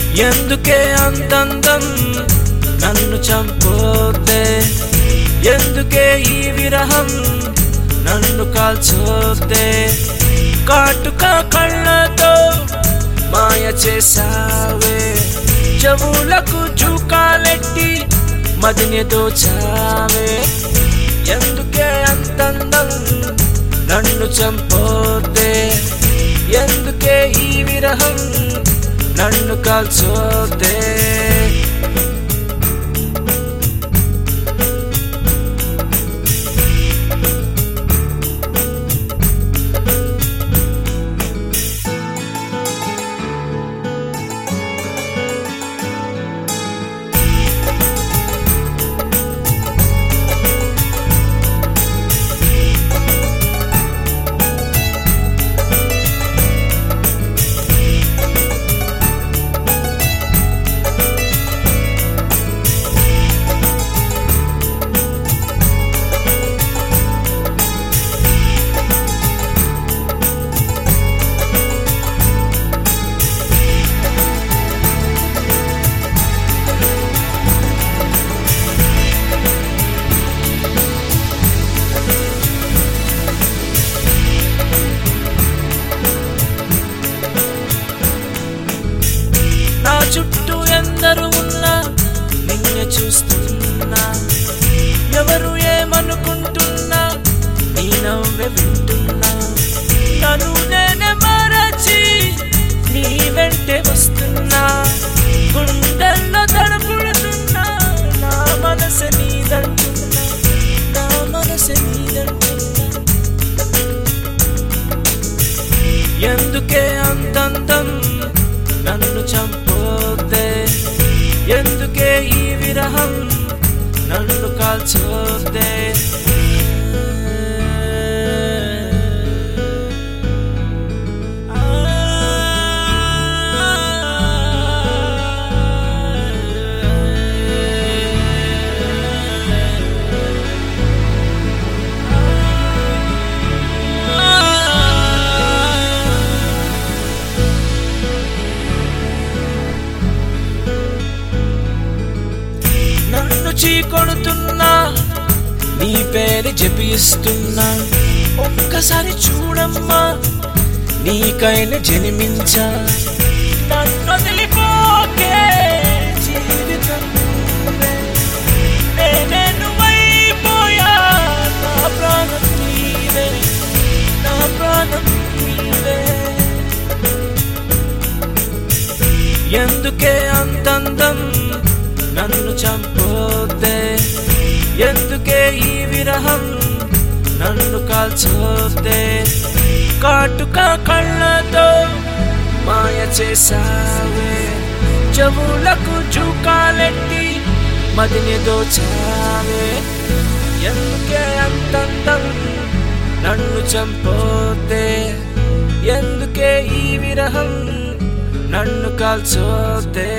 ఎందుకే అంతందం నన్ను చంపోతే ఎందుకే ఈ విరహం నన్ను కాల్చోతే కాటుక కళ్ళతో మాయ చేసావే చెవులకు జూకాలెట్టి మదిని దోచావే ఎందుకే అంతందం నన్ను చంపోతే ఎందుకే ఈ విరహం నన్ను కాల్చోతే నా చుట్టూ ఎందరు ఉన్నా నిన్నే చూస్తున్నా ఎవరు ఏమనుకుంటున్నా నీ నవ్వే వింటున్నా నన్ను నేనే మరచి నీ వెంటే వస్తున్నా గుండెల్లో తడపుడుతున్నా నా మనసు నీదంటున్నా నా మనసు నీదంటున్నా ఎందుకే అంతంతం నన్ను చంపోతే ఎందుకే ఈ విరహం నన్ను కాల్చోతే నన్ను చీకొడుతున్నా నీ పేరు జపిస్తున్నా ఒక్కసారి చూడమ్మా నీకైనా జన్మించా నన్ను వదిలిపోకే జీవితం నువ్వే. నేనే నువ్వైపోయా నా ప్రాణం నీవే నా ప్రాణం నీవే ఎందుకే అంతందం నన్ను చంపోతే ఎందుకే ఈ విరహం నన్ను కాల్చోతే కాటుక కళ్ళతో మాయ చేసావే చెవులకు జూకాలెట్టి మదిని దోచావే ఎందుకే అంతంతం నన్ను చంపోతే ఎందుకే ఈ విరహం నన్ను కాల్చోతే